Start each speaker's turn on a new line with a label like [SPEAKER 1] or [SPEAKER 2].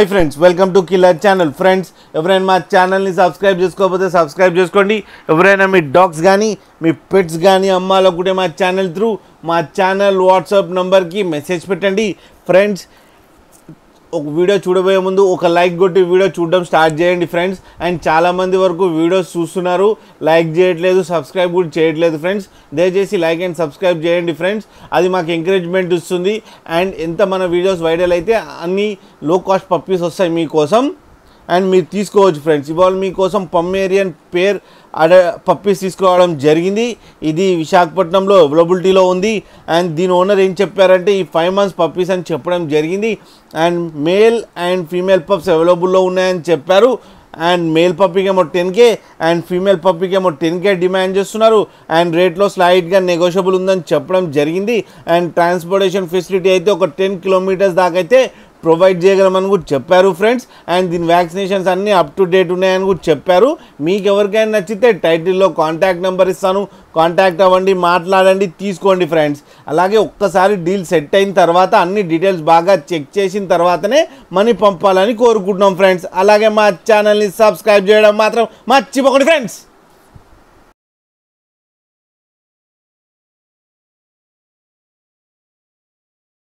[SPEAKER 1] hi friends welcome to killer channel friends ఎవరైనా మా ఛానల్ని సబ్స్క్రైబ్ చేసుకోకపోతే సబ్స్క్రైబ్ చేసుకోండి ఎవరైనా మీ డాగ్స్ కానీ మీ పెట్స్ కానీ అమ్మాలనుకుంటే మా ఛానల్ త్రూ మా ఛానల్ వాట్సాప్ నంబర్కి మెసేజ్ పెట్టండి ఫ్రెండ్స్ ఒక వీడియో చూడబోయే ముందు ఒక లైక్ కొట్టి వీడియో చూడడం స్టార్ట్ చేయండి ఫ్రెండ్స్ అండ్ చాలామంది వరకు వీడియోస్ చూస్తున్నారు లైక్ చేయట్లేదు సబ్స్క్రైబ్ కూడా చేయట్లేదు ఫ్రెండ్స్ దయచేసి లైక్ అండ్ సబ్స్క్రైబ్ చేయండి ఫ్రెండ్స్ అది మాకు ఎంకరేజ్మెంట్ ఇస్తుంది అండ్ ఎంత మన వీడియోస్ వైరల్ అయితే అన్ని లో కాస్ట్ పప్పీస్ వస్తాయి మీకోసం అండ్ మీరు తీసుకోవచ్చు ఫ్రెండ్స్ ఇవాళ మీకోసం పమ్మేరియన్ పేర్ అడ పప్పీస్ తీసుకోవడం జరిగింది ఇది విశాఖపట్నంలో అవైలబిలిటీలో ఉంది అండ్ దీని ఓనర్ ఏం చెప్పారంటే ఈ ఫైవ్ మంత్స్ పప్పీస్ అని చెప్పడం జరిగింది and male and female pups అవైలబుల్లో ఉన్నాయని చెప్పారు అండ్ మేల్ పప్పీకి ఏమో టెన్ కే అండ్ ఫీమేల్ పప్పీకి ఏమో టెన్ కే డిమాండ్ చేస్తున్నారు అండ్ రేట్లో స్లైడ్గా నెగోషియబుల్ ఉందని చెప్పడం జరిగింది అండ్ ట్రాన్స్పోర్టేషన్ ఫెసిలిటీ అయితే ఒక టెన్ కిలోమీటర్స్ దాకా అయితే ప్రొవైడ్ చేయగలమని కూడా చెప్పారు ఫ్రెండ్స్ అండ్ దీని వ్యాక్సినేషన్స్ అన్నీ అప్ టు డేట్ ఉన్నాయని కూడా చెప్పారు మీకు ఎవరికైనా నచ్చితే టైటిల్లో కాంటాక్ట్ నెంబర్ ఇస్తాను కాంటాక్ట్ అవ్వండి మాట్లాడండి తీసుకోండి ఫ్రెండ్స్ అలాగే ఒక్కసారి డీల్ సెట్ అయిన తర్వాత అన్ని డీటెయిల్స్ బాగా చెక్ చేసిన తర్వాతనే మనీ పంపాలని కోరుకుంటున్నాం ఫ్రెండ్స్ అలాగే మా ఛానల్ని సబ్స్క్రైబ్ చేయడం మాత్రం మర్చిపోకండి ఫ్రెండ్స్